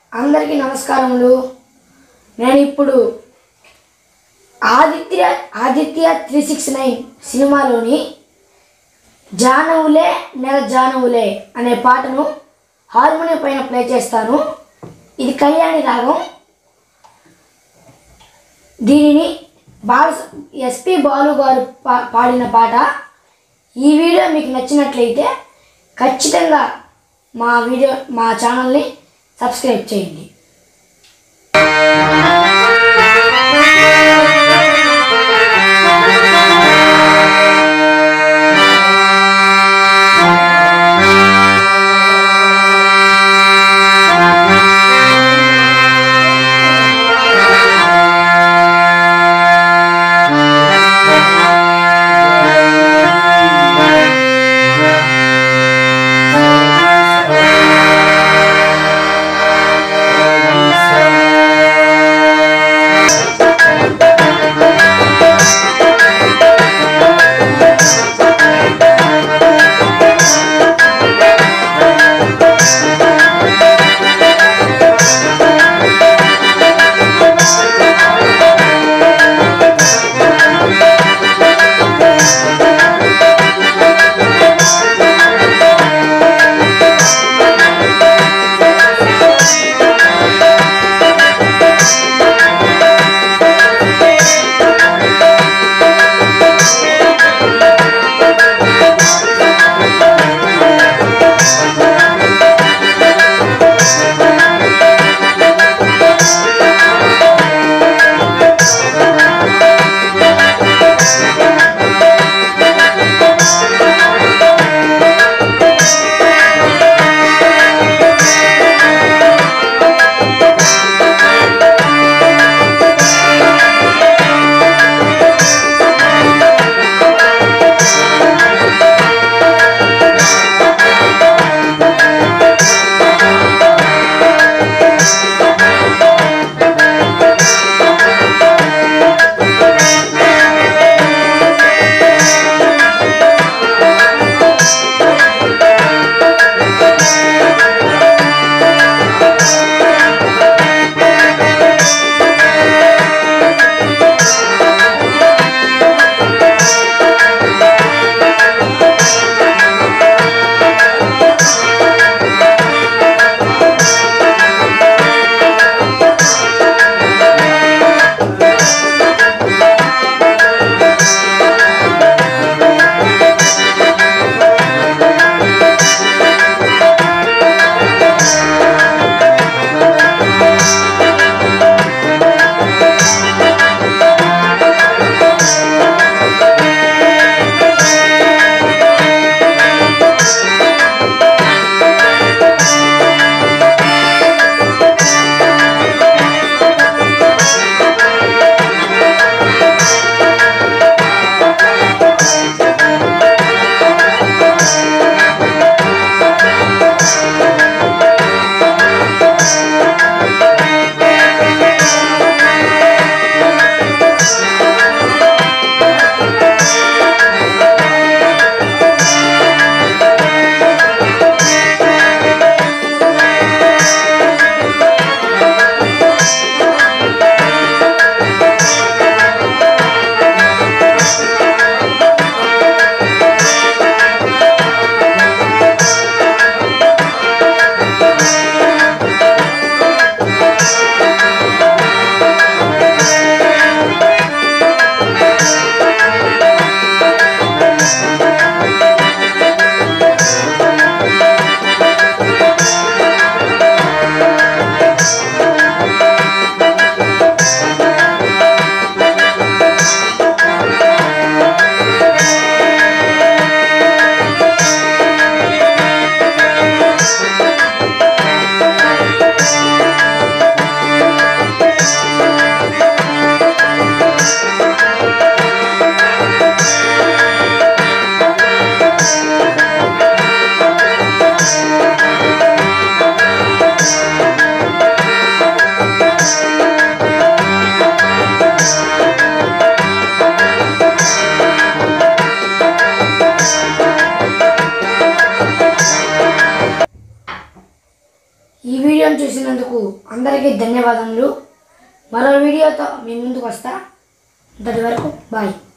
అందరికీ నమస్కారములు నేను ఇప్పుడు Aditya Aditya three six nine సినిమాలోని జానవులే నెల జానవులే అనే పాటను హార్మోనియం పైన ప్లే చేస్తాను ఇది కళ్యాణి రాగం దీనిని బాల ఎస్పి బాలు గారు పా పాడిన పాట ఈ వీడియో మీకు నచ్చినట్లయితే ఖచ్చితంగా మా వీడియో మా ఛానల్ని సబ్స్క్రైబ్ చేయండి Thank చూసినందుకు అందరికీ ధన్యవాదములు మరో వీడియోతో మీ ముందుకు వస్తా అంతటి వరకు బాయ్